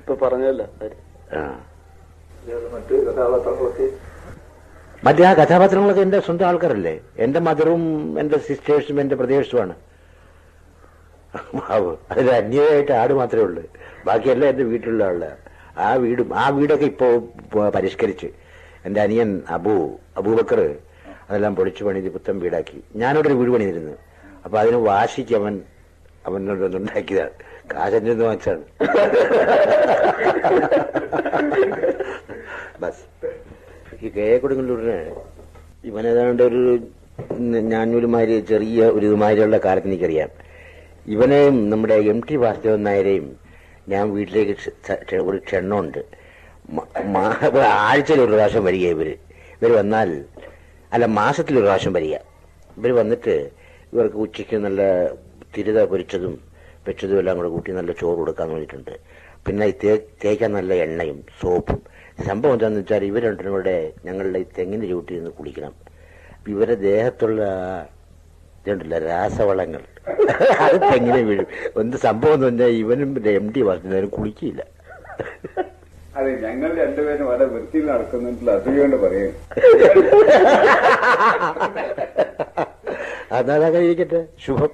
ഇപ്പൊ പറഞ്ഞല്ലോ ആ മറ്റ് കഥാപാത്രങ്ങളൊക്കെ മറ്റേ ആ കഥാപാത്രങ്ങളൊക്കെ എന്റെ സ്വന്തം ആൾക്കാരല്ലേ എന്റെ മദറും എന്റെ സിസ്റ്റേഴ്സും എന്റെ പ്രദേശവുമാണ് അതിൽ അന്യമായിട്ട് ആട് മാത്രമേ ഉള്ളൂ ബാക്കിയെല്ലാം എന്റെ വീട്ടിലുള്ള ആള് ആ വീടും ആ വീടൊക്കെ ഇപ്പോ പ- പരിഷ്കരിച്ച് എന്റെ അനിയൻ അബു അബൂബക്കർ അതെല്ലാം പൊളിച്ചു പണിത് പുത്തൻ വീടാക്കി ഞാനവിടെ ഒരു വീട് പണിതിരുന്നു അപ്പൊ അതിന് വാശിക്ക് അവൻ അവനോട് ഉണ്ടാക്കിയതാണ് കാശന്റെ വാങ്ങിച്ചാണ് ബസ് ഈ കെ എ കൊടുങ്ങല്ലൂരിന് ഇവൻ ഏതാണ്ട് ഒരു ഞാനൊരുമാതിരി ചെറിയ ഒരു ഇതുമാതിരിയുള്ള കാലത്ത് എനിക്കറിയാം ഇവനെ നമ്മുടെ എം ടി വാസുദേവൻ നായരെയും ഞാൻ വീട്ടിലേക്ക് ക്ഷ- ക്ഷ- ഒരു ക്ഷണമുണ്ട് മ- മാ- ആഴ്ചയിൽ ഒരു പ്രാവശ്യം വരിക ഇവര് ഇവർ വന്നാൽ അല്ല മാസത്തിൽ ഒരു പ്രാവശ്യം വരിക ഇവർ വന്നിട്ട് ഇവർക്ക് ഉച്ചയ്ക്ക് നല്ല തിരുത പൊരിച്ചതും വെച്ചതും എല്ലാം കൂടെ കൂട്ടി നല്ല ചോറ് കൊടുക്കാൻ വേണ്ടിയിട്ടുണ്ട് പിന്നെ ഈ തേ തേക്കാൻ നല്ല എണ്ണയും സോപ്പും സംഭവം എന്താണെന്ന് വെച്ചാൽ ഇവർ രണ്ടിനും കൂടെ ഞങ്ങളുടെ ഈ തെങ്ങിന്റെ ചൂട്ടിൽ നിന്ന് കുളിക്കണം അപ്പൊ ഇവരുടെ ദേഹത്തുള്ള ആ ഇതുണ്ടല്ലോ രാസവളങ്ങൾ അത് തെങ്ങിനെ വീഴും എന്ത് സംഭവം എന്ന് പറഞ്ഞാൽ ഇവനും എം ഡി വാസുന്നേരം കുളിക്കില്ല അതെ ഞങ്ങൾ രണ്ടുപേരും വളരെ വൃത്തിയിൽ നടക്കുന്നില്ല അതുകൊണ്ട് പറയും അതാ ഇരിക്കട്ടെ ശുഭം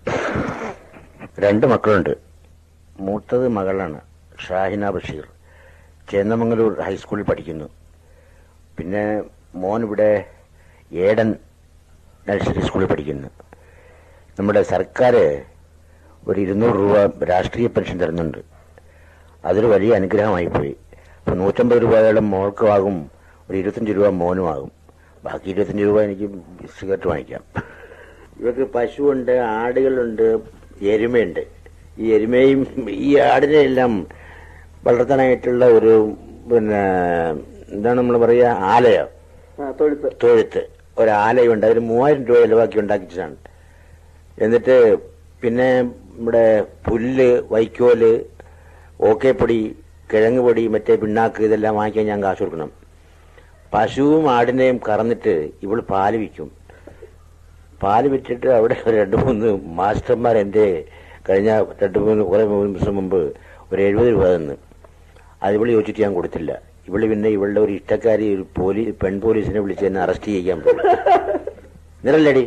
രണ്ട് മക്കളുണ്ട് മൂത്തത് മകളാണ് ഷാഹിന ബഷീർ ചേന്നമംഗലൂർ ഹൈസ്കൂളിൽ പഠിക്കുന്നു പിന്നെ മോൻ ഇവിടെ ഏടൻ നഴ്സറി സ്കൂളിൽ പഠിക്കുന്നു നമ്മുടെ സർക്കാർ ഒരു ഇരുന്നൂറ് രൂപ രാഷ്ട്രീയ പെൻഷൻ തരുന്നുണ്ട് അതൊരു വലിയ അനുഗ്രഹമായി പോയി അപ്പൊ നൂറ്റമ്പത് രൂപയോളം മോൾക്കുമാകും ഒരു ഇരുപത്തഞ്ച് രൂപ മോനുമാകും ബാക്കി ഇരുപത്തഞ്ച് രൂപ എനിക്ക് സിഗരറ്റ് വാങ്ങിക്കാം ഇവർക്ക് പശുവുണ്ട് ആടുകളുണ്ട് എരുമയുണ്ട് ഈ എരുമയും ഈ ആടിനെയെല്ലാം വളർത്താനായിട്ടുള്ള ഒരു പിന്നെ എന്താണ് നമ്മൾ പറയുക ആലയോ ആ തൊഴുത്ത് തൊഴുത്ത് ഒരു ആലയുണ്ട് അതിന് മൂവായിരം രൂപ ചെലവാക്കി ഉണ്ടാക്കിച്ചതാണ് എന്നിട്ട് പിന്നെ നമ്മുടെ പുല്ല് വൈക്കോല് ഓക്കേപ്പൊടി കിഴങ്ങ് പൊടി മറ്റേ പിണ്ണാക്ക് ഇതെല്ലാം വാങ്ങിക്കാൻ ഞാൻ കാശ് കൊടുക്കണം പശുവും ആടിനെയും കറന്നിട്ട് ഇവള് പാല് വിൽക്കും പാല് വിറ്റിട്ട് അവിടെ ഒരു രണ്ട് മൂന്ന് മാസ്റ്റർമാർ എൻ്റെ കഴിഞ്ഞ രണ്ട് മൂന്ന് കുറെ ദിവസം മുമ്പ് ഒരു എഴുപത് രൂപ തന്നു അത് ഇവള് ചോദിച്ചിട്ട് ഞാൻ കൊടുത്തില്ല ഇവള് പിന്നെ ഇവളുടെ ഒരു ഇഷ്ടക്കാരി ഒരു പോലീസ് പെൺ പോലീസിനെ വിളിച്ച് എന്നെ അറസ്റ്റ് ചെയ്യാൻ പോയി നിറല്ലേടി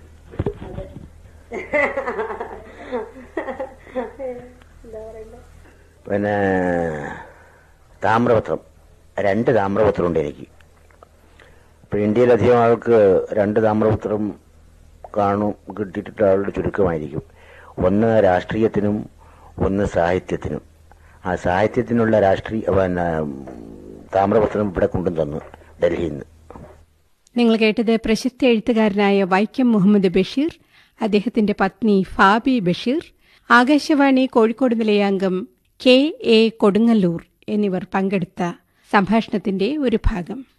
പിന്നെ താമ്രപത്രം രണ്ട് താമ്രപത്രമുണ്ട് എനിക്ക് ഇപ്പൊ ഇന്ത്യയിലധികം ആൾക്ക് രണ്ട് താമ്രപത്രം കാണും കിട്ടിയിട്ട് ആളുടെ ചുരുക്കമായിരിക്കും ഒന്ന് രാഷ്ട്രീയത്തിനും ഒന്ന് സാഹിത്യത്തിനും ആ സാഹിത്യത്തിനുള്ള രാഷ്ട്രീയ പിന്നെ താമ്രപത്രം ഇവിടെ കൊണ്ടും തന്നു ഡൽഹിയിൽ നിന്ന് നിങ്ങൾ കേട്ടത് പ്രശസ്ത എഴുത്തുകാരനായ വൈക്കം മുഹമ്മദ് ബഷീർ അദ്ദേഹത്തിന്റെ പത്നി ഫാബി ബഷീർ ആകാശവാണി കോഴിക്കോട് നിലയാംഗം കെ എ കൊടുങ്ങല്ലൂർ എന്നിവർ പങ്കെടുത്ത സംഭാഷണത്തിന്റെ ഒരു ഭാഗം